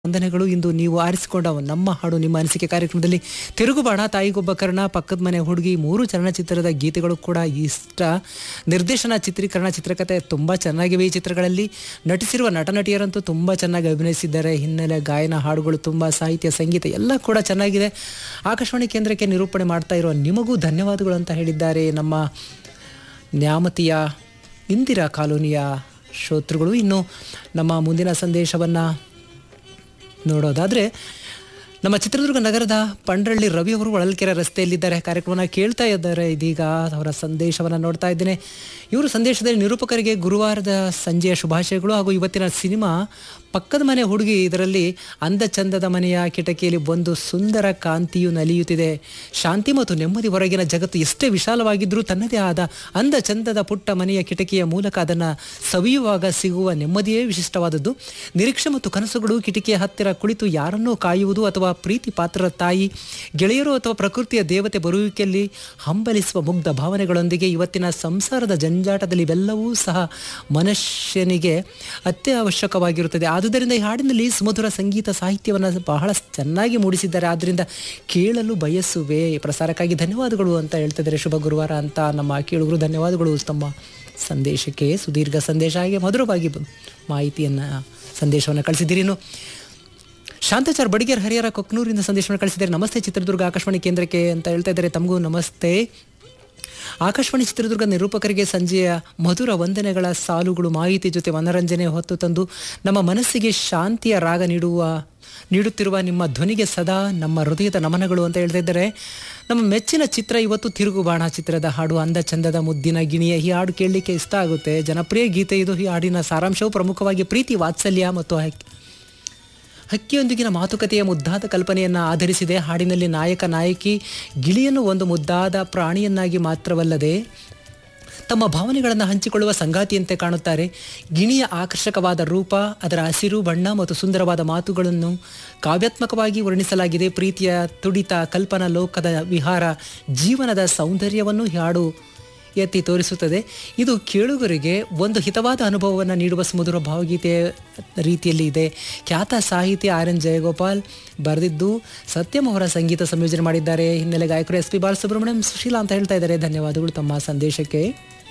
ವಂದನೆಗಳು ಇಂದು ನೀವು ಆರಿಸಿಕೊಂಡ ನಮ್ಮ ಹಾಡು ನಿಮ್ಮ ಅನಿಸಿಕೆ ಕಾರ್ಯಕ್ರಮದಲ್ಲಿ ತಿರುಗುಬಾಣ ತಾಯಿಗೊಬ್ಬ ಕರ್ಣ ಪಕ್ಕದ ಮನೆ ಹುಡುಗಿ ಮೂರು ಚಲನಚಿತ್ರದ ಗೀತೆಗಳು ಕೂಡ ಇಷ್ಟ ನಿರ್ದೇಶನ ಚಿತ್ರೀಕರಣ ಚಿತ್ರಕಥೆ ತುಂಬ ಚೆನ್ನಾಗಿವೆ ಈ ಚಿತ್ರಗಳಲ್ಲಿ ನಟಿಸಿರುವ ನಟ ನಟಿಯರಂತೂ ತುಂಬ ಚೆನ್ನಾಗಿ ಅಭಿನಯಿಸಿದ್ದಾರೆ ಹಿನ್ನೆಲೆ ಗಾಯನ ಹಾಡುಗಳು ತುಂಬ ಸಾಹಿತ್ಯ ಸಂಗೀತ ಎಲ್ಲ ಕೂಡ ಚೆನ್ನಾಗಿದೆ ಆಕಾಶವಾಣಿ ಕೇಂದ್ರಕ್ಕೆ ನಿರೂಪಣೆ ಮಾಡ್ತಾ ಇರುವ ನಿಮಗೂ ಧನ್ಯವಾದಗಳು ಅಂತ ಹೇಳಿದ್ದಾರೆ ನಮ್ಮ ನ್ಯಾಮತಿಯ ಇಂದಿರಾ ಕಾಲೋನಿಯ ಶ್ರೋತೃಗಳು ಇನ್ನು ನಮ್ಮ ಮುಂದಿನ ಸಂದೇಶವನ್ನು ನೋಡೋದಾದರೆ ನಮ್ಮ ಚಿತ್ರದುರ್ಗ ನಗರದ ಪಂಡ್ರಳ್ಳಿ ರವಿ ಅವರು ಹೊಳಲ್ಕೆರೆ ರಸ್ತೆಯಲ್ಲಿದ್ದಾರೆ ಕಾರ್ಯಕ್ರಮನ ಕೇಳ್ತಾ ಇದ್ದಾರೆ ಇದೀಗ ಅವರ ಸಂದೇಶವನ್ನು ನೋಡ್ತಾ ಇದ್ದೇನೆ ಇವರು ಸಂದೇಶದಲ್ಲಿ ನಿರೂಪಕರಿಗೆ ಗುರುವಾರದ ಸಂಜೆಯ ಶುಭಾಶಯಗಳು ಹಾಗೂ ಇವತ್ತಿನ ಸಿನಿಮಾ ಪಕ್ಕದ ಮನೆ ಹುಡುಗಿ ಇದರಲ್ಲಿ ಅಂದ ಚಂದದ ಮನೆಯ ಕಿಟಕಿಯಲ್ಲಿ ಒಂದು ಸುಂದರ ಕಾಂತಿಯು ನಲಿಯುತ್ತಿದೆ ಶಾಂತಿ ಮತ್ತು ನೆಮ್ಮದಿ ಹೊರಗಿನ ಜಗತ್ತು ಎಷ್ಟೇ ವಿಶಾಲವಾಗಿದ್ದರೂ ತನ್ನದೇ ಆದ ಅಂದ ಚಂದದ ಪುಟ್ಟ ಮನೆಯ ಕಿಟಕಿಯ ಮೂಲಕ ಅದನ್ನು ಸವಿಯುವಾಗ ಸಿಗುವ ನೆಮ್ಮದಿಯೇ ವಿಶಿಷ್ಟವಾದದ್ದು ನಿರೀಕ್ಷೆ ಮತ್ತು ಕನಸುಗಳು ಕಿಟಕಿಯ ಹತ್ತಿರ ಕುಳಿತು ಯಾರನ್ನೋ ಕಾಯುವುದು ಅಥವಾ ಪ್ರೀತಿ ಪಾತ್ರರ ತಾಯಿ ಗೆಳೆಯರು ಅಥವಾ ಪ್ರಕೃತಿಯ ದೇವತೆ ಬರುವಿಕೆಯಲ್ಲಿ ಹಂಬಲಿಸುವ ಮುಗ್ಧ ಭಾವನೆಗಳೊಂದಿಗೆ ಇವತ್ತಿನ ಸಂಸಾರದ ಜಂಜಾಟದಲ್ಲಿ ಇವೆಲ್ಲವೂ ಸಹ ಮನುಷ್ಯನಿಗೆ ಅತ್ಯವಶ್ಯಕವಾಗಿರುತ್ತದೆ ಆದುದರಿಂದ ಈ ಹಾಡಿನಲ್ಲಿ ಸುಮಧುರ ಸಂಗೀತ ಸಾಹಿತ್ಯವನ್ನು ಬಹಳ ಚೆನ್ನಾಗಿ ಮೂಡಿಸಿದ್ದಾರೆ ಆದ್ದರಿಂದ ಕೇಳಲು ಬಯಸುವೆ ಪ್ರಸಾರಕ್ಕಾಗಿ ಧನ್ಯವಾದಗಳು ಅಂತ ಹೇಳ್ತಿದ್ದಾರೆ ಶುಭ ಗುರುವಾರ ಅಂತ ನಮ್ಮ ಕೇಳುಗರು ಧನ್ಯವಾದಗಳು ತಮ್ಮ ಸಂದೇಶಕ್ಕೆ ಸುದೀರ್ಘ ಸಂದೇಶ ಹಾಗೆ ಮಧುರವಾಗಿ ಬ- ಮಾಹಿತಿಯನ್ನು ಸಂದೇಶವನ್ನು ಕಳಿಸಿದ್ದೀರಿ ಇನ್ನು ಶಾಂತಾಚಾರ್ ಬಡಿಗೇರ್ ಹರಿಹರ ಕೊಕ್ನೂರಿಂದ ಸಂದೇಶವನ್ನು ಕಳಿಸಿದ್ದಾರೆ ನಮಸ್ತೆ ಚಿತ್ರದುರ್ಗ ಆಕಾಶವಾಣಿ ಕೇಂದ್ರಕ್ಕೆ ಅಂತ ಹೇಳ್ತಾ ಇದ್ದಾರೆ ತಮಗೂ ನಮಸ್ತೆ ಆಕಾಶವಾಣಿ ಚಿತ್ರದುರ್ಗ ನಿರೂಪಕರಿಗೆ ಸಂಜೆಯ ಮಧುರ ವಂದನೆಗಳ ಸಾಲುಗಳು ಮಾಹಿತಿ ಜೊತೆ ಮನರಂಜನೆ ಹೊತ್ತು ತಂದು ನಮ್ಮ ಮನಸ್ಸಿಗೆ ಶಾಂತಿಯ ರಾಗ ನೀಡುವ ನೀಡುತ್ತಿರುವ ನಿಮ್ಮ ಧ್ವನಿಗೆ ಸದಾ ನಮ್ಮ ಹೃದಯದ ನಮನಗಳು ಅಂತ ಹೇಳ್ತಾ ಇದ್ದಾರೆ ನಮ್ಮ ಮೆಚ್ಚಿನ ಚಿತ್ರ ಇವತ್ತು ತಿರುಗುಬಾಣ ಚಿತ್ರದ ಹಾಡು ಅಂದ ಚಂದದ ಮುದ್ದಿನ ಗಿಣಿಯ ಈ ಹಾಡು ಕೇಳಲಿಕ್ಕೆ ಇಷ್ಟ ಆಗುತ್ತೆ ಜನಪ್ರಿಯ ಗೀತೆ ಇದು ಈ ಹಾಡಿನ ಸಾರಾಂಶವು ಪ್ರಮುಖವಾಗಿ ಪ್ರೀತಿ ವಾತ್ಸಲ್ಯ ಮತ್ತು ಹಕ್- ಹಕ್ಕಿಯೊಂದಿಗಿನ ಮಾತುಕತೆಯ ಮುದ್ದಾದ ಕಲ್ಪನೆಯನ್ನು ಆಧರಿಸಿದೆ ಹಾಡಿನಲ್ಲಿ ನಾಯಕ ನಾಯಕಿ ಗಿಳಿಯನ್ನು ಒಂದು ಮುದ್ದಾದ ಪ್ರಾಣಿಯನ್ನಾಗಿ ಮಾತ್ರವಲ್ಲದೆ ತಮ್ಮ ಭಾವನೆಗಳನ್ನು ಹಂಚಿಕೊಳ್ಳುವ ಸಂಗಾತಿಯಂತೆ ಕಾಣುತ್ತಾರೆ ಗಿಣಿಯ ಆಕರ್ಷಕವಾದ ರೂಪ ಅದರ ಹಸಿರು ಬಣ್ಣ ಮತ್ತು ಸುಂದರವಾದ ಮಾತುಗಳನ್ನು ಕಾವ್ಯಾತ್ಮಕವಾಗಿ ವರ್ಣಿಸಲಾಗಿದೆ ಪ್ರೀತಿಯ ತುಡಿತ ಕಲ್ಪನಾ ಲೋಕದ ವಿಹಾರ ಜೀವನದ ಸೌಂದರ್ಯವನ್ನು ಈ ಹಾಡು ಎತ್ತಿ ತೋರಿಸುತ್ತದೆ ಇದು ಕೇಳುಗರಿಗೆ ಒಂದು ಹಿತವಾದ ಅನುಭವವನ್ನು ನೀಡುವ ಸುಮಧುರ ಭಾವಗೀತೆಯ ರೀತಿಯಲ್ಲಿ ಇದೆ ಖ್ಯಾತ ಸಾಹಿತಿ ಆರ್ ಎನ್ ಜಯಗೋಪಾಲ್ ಬರೆದಿದ್ದು ಸತ್ಯಂ ಅವರ ಸಂಗೀತ ಸಂಯೋಜನೆ ಮಾಡಿದ್ದಾರೆ ಹಿನ್ನೆಲೆ ಗಾಯಕರು ಎಸ್ ಪಿ ಬಾಲಸುಬ್ರಹ್ಮಣ್ಯಂ ಸುಶೀಲಾ ಅಂತ ಹೇಳ್ತಾ ಇದ್ದಾರೆ ಧನ್ಯವಾದಗಳು ತಮ್ಮ ಸಂದೇಶಕ್ಕೆ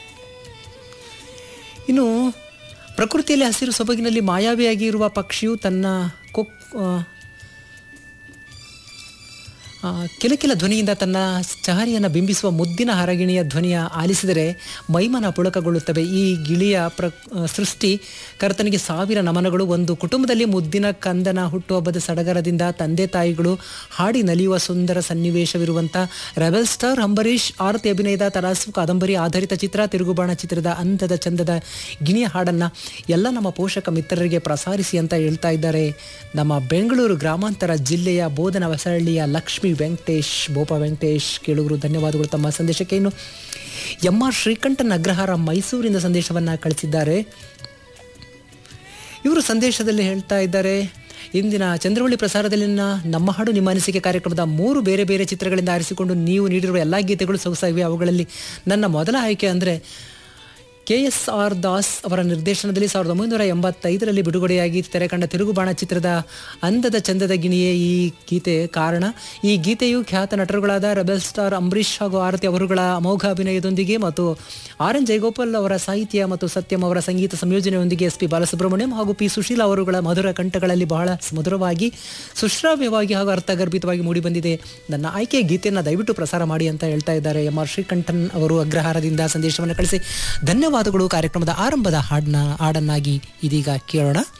ಇನ್ನು ಪ್ರಕೃತಿಯಲ್ಲಿ ಹಸಿರು ಸೊಬಗಿನಲ್ಲಿ ಮಾಯಾವಿಯಾಗಿ ಇರುವ ಪಕ್ಷಿಯು ತನ್ನ ಕೊಕ್ ಆ, ಆ, ಕಿಲಕಿಲ ಧ್ವನಿಯಿಂದ ತನ್ನ ಚಹರಿಯನ್ನು ಬಿಂಬಿಸುವ ಮುದ್ದಿನ ಹರಗಿಣಿಯ ಧ್ವನಿಯ ಆಲಿಸಿದರೆ ಮೈಮನ ಪುಳಕಗೊಳ್ಳುತ್ತವೆ ಈ ಗಿಳಿಯ ಪ್ರ ಆ, ಸೃಷ್ಟಿ ಕರ್ತನಿಗೆ ಸಾವಿರ ನಮನಗಳು ಒಂದು ಕುಟುಂಬದಲ್ಲಿ ಮುದ್ದಿನ ಕಂದನ ಹುಟ್ಟುಹಬ್ಬದ ಸಡಗರದಿಂದ ತಂದೆ ತಾಯಿಗಳು ಹಾಡಿ ನಲಿಯುವ ಸುಂದರ ಸನ್ನಿವೇಶವಿರುವಂಥ ರೆಬಲ್ ಸ್ಟಾರ್ ಅಂಬರೀಷ್ ಆರತಿ ಅಭಿನಯದ ತರಾಸು ಕಾದಂಬರಿ ಆಧಾರಿತ ಚಿತ್ರ ತಿರುಗುಬಾಣ ಚಿತ್ರದ ಅಂದದ ಚಂದದ ಗಿಣಿಯ ಹಾಡನ್ನು ಎಲ್ಲ ನಮ್ಮ ಪೋಷಕ ಮಿತ್ರರಿಗೆ ಪ್ರಸಾರಿಸಿ ಅಂತ ಹೇಳ್ತಾ ಇದ್ದಾರೆ ನಮ್ಮ ಬೆಂಗಳೂರು ಗ್ರಾಮಾಂತರ ಜಿಲ್ಲೆಯ ಬೋಧನ ಹೊಸಹಳ್ಳಿಯ ಲಕ್ಷ್ಮೀ ವೆಂಕಟೇಶ್ ಬೋಪ ವೆಂಕಟೇಶ್ ಕೇಳುಗರು ಧನ್ಯವಾದಗಳು ತಮ್ಮ ಸಂದೇಶಕ್ಕೆ ಇನ್ನು ಎಂ ಆರ್ ಶ್ರೀಕಂಠನ್ ಅಗ್ರಹಾರ ಮೈಸೂರಿಂದ ಸಂದೇಶವನ್ನು ಕಳಿಸಿದ್ದಾರೆ ಇವರು ಸಂದೇಶದಲ್ಲಿ ಹೇಳ್ತಾ ಇದ್ದಾರೆ ಇಂದಿನ ಚಂದ್ರವಳ್ಳಿ ಪ್ರಸಾರದಲ್ಲಿನ ನಮ್ಮ ಹಾಡು ನಿಮ್ಮ ಅನಿಸಿಕೆ ಕಾರ್ಯಕ್ರಮದ ಮೂರು ಬೇರೆ ಬೇರೆ ಚಿತ್ರಗಳಿಂದ ಆರಿಸಿಕೊಂಡು ನೀವು ನೀಡಿರುವ ಎಲ್ಲ ಗೀತೆಗಳು ಸೊಗಸಾಗಿವೆ ಅವುಗಳಲ್ಲಿ ನನ್ನ ಮೊದಲ ಆಯ್ಕೆ ಅಂದರೆ ಕೆ ಎಸ್ ಆರ್ ದಾಸ್ ಅವರ ನಿರ್ದೇಶನದಲ್ಲಿ ಸಾವಿರದ ಒಂಬೈನೂರ ಎಂಬತ್ತೈದರಲ್ಲಿ ಬಿಡುಗಡೆಯಾಗಿ ತೆರೆಕಂಡ ತಿರುಗುಬಾಣ ಚಿತ್ರದ ಅಂದದ ಚಂದದ ಗಿಣಿಯೇ ಈ ಗೀತೆ ಕಾರಣ ಈ ಗೀತೆಯು ಖ್ಯಾತ ನಟರುಗಳಾದ ರೆಬೆಲ್ ಸ್ಟಾರ್ ಅಂಬರೀಷ್ ಹಾಗೂ ಆರತಿ ಅವರುಗಳ ಅಮೋಘ ಅಭಿನಯದೊಂದಿಗೆ ಮತ್ತು ಆರ್ ಎನ್ ಜಯಗೋಪಾಲ್ ಅವರ ಸಾಹಿತ್ಯ ಮತ್ತು ಸತ್ಯಂ ಅವರ ಸಂಗೀತ ಸಂಯೋಜನೆಯೊಂದಿಗೆ ಎಸ್ ಪಿ ಬಾಲಸುಬ್ರಹ್ಮಣ್ಯಂ ಹಾಗೂ ಪಿ ಸುಶೀಲ ಅವರುಗಳ ಮಧುರ ಕಂಠಗಳಲ್ಲಿ ಬಹಳ ಮಧುರವಾಗಿ ಸುಶ್ರಾವ್ಯವಾಗಿ ಹಾಗೂ ಅರ್ಥಗರ್ಭಿತವಾಗಿ ಮೂಡಿಬಂದಿದೆ ನನ್ನ ಆಯ್ಕೆ ಗೀತೆಯನ್ನು ದಯವಿಟ್ಟು ಪ್ರಸಾರ ಮಾಡಿ ಅಂತ ಹೇಳ್ತಾ ಇದ್ದಾರೆ ಎಂ ಆರ್ ಶ್ರೀಕಂಠನ್ ಅವರು ಅಗ್ರಹಾರದಿಂದ ಸಂದೇಶವನ್ನು ಕಳಿಸಿ ಧನ್ಯವಾದಗಳು ಕಾರ್ಯಕ್ರಮದ ಆರಂಭದ ಹಾಡನ್ನ ಹಾಡನ್ನಾಗಿ ಇದೀಗ ಕೇಳೋಣ